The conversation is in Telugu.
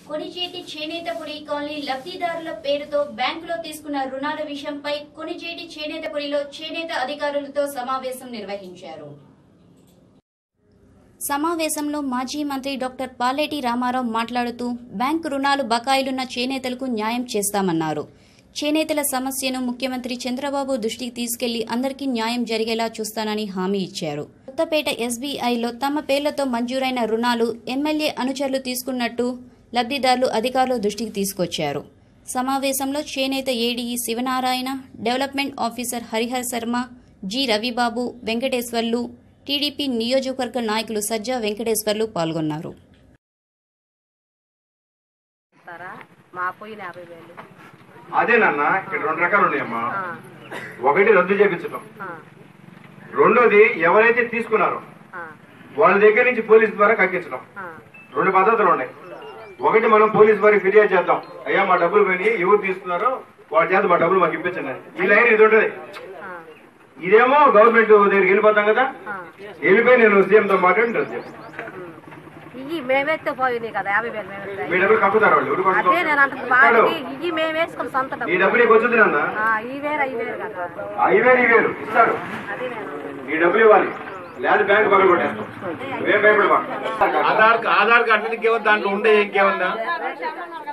కొనిచేటి చేనేతపురి కాలనీ లబ్ధిదారుల పేరుతో బ్యాంకులో తీసుకున్న రుణాల విషయంపై కొనిచేటి చేనేతపురిలో చేనేత అధికారులతో సమావేశం నిర్వహించారు సమావేశంలో మాజీ మంత్రి డాక్టర్ పాలేటి రామారావు మాట్లాడుతూ బ్యాంకు రుణాలు బకాయిలున్న చేనేతలకు న్యాయం చేస్తామన్నారు చేనేతల సమస్యను ముఖ్యమంత్రి చంద్రబాబు దృష్టికి తీసుకెళ్లి అందరికీ న్యాయం జరిగేలా చూస్తానని హామీ ఇచ్చారు కొత్తపేట ఎస్బీఐలో తమ పేర్లతో మంజూరైన రుణాలు ఎమ్మెల్యే అనుచరులు తీసుకున్నట్టు లబ్ధిదారులు అధికారుల దృష్టికి తీసుకొచ్చారు సమావేశంలో చేనేత ADE Sivanarayana development officer Harihar Sharma G Ravibabu Venkateswarlu TDP నియోజకవర్గ నాయకులు సజ్జా వెంకటేశ్వర్లు పాల్గొన్నారు ఇస్తారా మా పోయిన యాభై వేలు అదేనన్న ఇక్కడ రెండు రకాలు ఉన్నాయమ్మా ఆ, ఒకటి రద్దు చేపించడం ఆ, రెండోది ఎవరైతే తీసుకున్నారో ఆ, వాళ్ళ దగ్గర నుంచి పోలీస్ ద్వారా కక్కించడం ఆ, రెండు పద్ధతులు ఉన్నాయి ఒకటి మనం పోలీస్ వారికి ఫిర్యాదు చేద్దాం అయ్యా మా డబ్బులు పోయి ఎవరు తీసుకున్నారో వాళ్ళ చేత మా డబ్బులు మాకు ఇప్పించండి అని. ఈ లైన్ ఇది ఉంటుంది ఆ, ఇదేమో గవర్నమెంట్ దగ్గరికి వెళ్ళిపోతాం కదా ఆ. వెళ్ళిపోయి నేను సీఎం తో మాట్లాడి రద్దు చేస్తాను. ఉమ్. ఇవి మేమేస్తే పోయినాయి కదా యాభై వేలు మీ మేమేస్తే డబ్బులు కక్కుతారు వాళ్ళు ఎవరు అదే నేను కక్కుతారు? అంటుంది బాగా ఇవి మేము వేసుకుని సొంత నీ డబ్బు డబ్బులు నీకు వచ్చింది నాన్న ఆ, ఈ వేరు అవి వేరు కదా అవి వేరు ఈ వేరు ఇస్తాడు అదే నేను నీ డబ్బులు ఇవ్వాలి లేదా బ్యాంక్ పగల కొట్టేస్తాం నువ్వేం భయపడవా ఆధార్ ఆధార్ కార్డు ఇంకేమో దాంట్లో ఉండే ఇంకేమన్నా